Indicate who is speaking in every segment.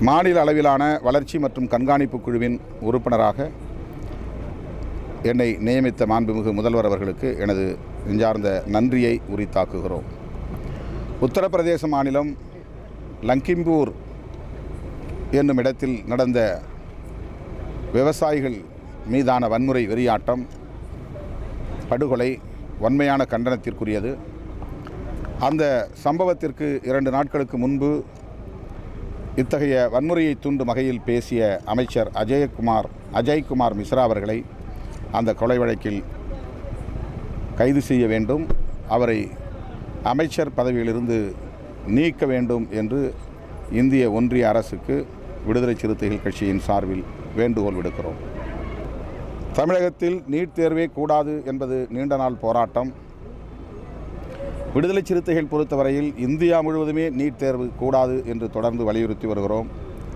Speaker 1: மாநில அளவிலான வளர்ச்சி மற்றும் கண்காணிப்பு குழுவின் உறுப்பினராக என்னை நியமித்த மாண்புமிகு முதல்வர் அவர்களுக்கு எனது நெஞ்சார்ந்த நன்றியை உரித்தாக்குகிறோம் உத்தரப்பிரதேச மாநிலம் லங்கிம்பூர் என்னும் இடத்தில் நடந்த விவசாயிகள் மீதான வன்முறை வெறியாட்டம் படுகொலை வன்மையான கண்டனத்திற்குரியது அந்த சம்பவத்திற்கு இரண்டு நாட்களுக்கு முன்பு இத்தகைய வன்முறையை தூண்டும் வகையில் பேசிய அமைச்சர் அஜயகுமார் அஜய்குமார் மிஸ்ரா அவர்களை அந்த கொலை வழக்கில் கைது செய்ய வேண்டும் அவரை அமைச்சர் பதவியிலிருந்து நீக்க வேண்டும் என்று இந்திய ஒன்றிய அரசுக்கு விடுதலை சிறுத்தைகள் கட்சியின் சார்பில் வேண்டுகோள் விடுக்கிறோம் தமிழகத்தில் நீட் தேர்வே கூடாது என்பது நீண்ட நாள் போராட்டம் விடுதலை சிறுத்தைகள் பொறுத்தவரையில் இந்தியா முழுவதுமே நீட் தேர்வு கூடாது என்று தொடர்ந்து வலியுறுத்தி வருகிறோம்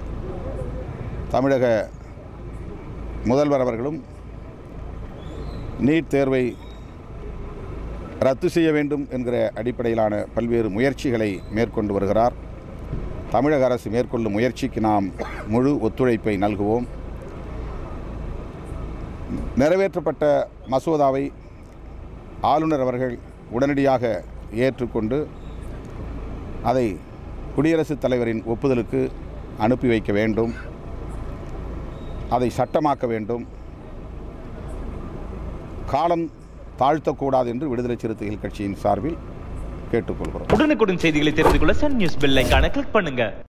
Speaker 1: தமிழக முதல்வர் அவர்களும் நீட் தேர்வை ரத்து செய்ய வேண்டும் என்கிற அடிப்படையிலான பல்வேறு முயற்சிகளை மேற்கொண்டு வருகிறார் தமிழக அரசு மேற்கொள்ளும் முயற்சிக்கு நாம் முழு ஒத்துழைப்பை நல்குவோம் நிறைவேற்றப்பட்ட மசோதாவை ஆளுநர் அவர்கள் உடனடியாக ஏற்றுக்கொண்டு அதை குடியரசுத் தலைவரின் ஒப்புதலுக்கு அனுப்பி வைக்க வேண்டும் அதை சட்டமாக்க வேண்டும் காலம் தாழ்த்தக்கூடாது என்று விடுதலை சிறுத்தைகள் கட்சியின் சார்பில் கேட்டுக்கொள்கிறோம்
Speaker 2: உடனுக்குடன் செய்திகளை தெரிந்து கொள்ள சன் நியூஸ் பெல் ஐகானை கிளிக் பண்ணுங்க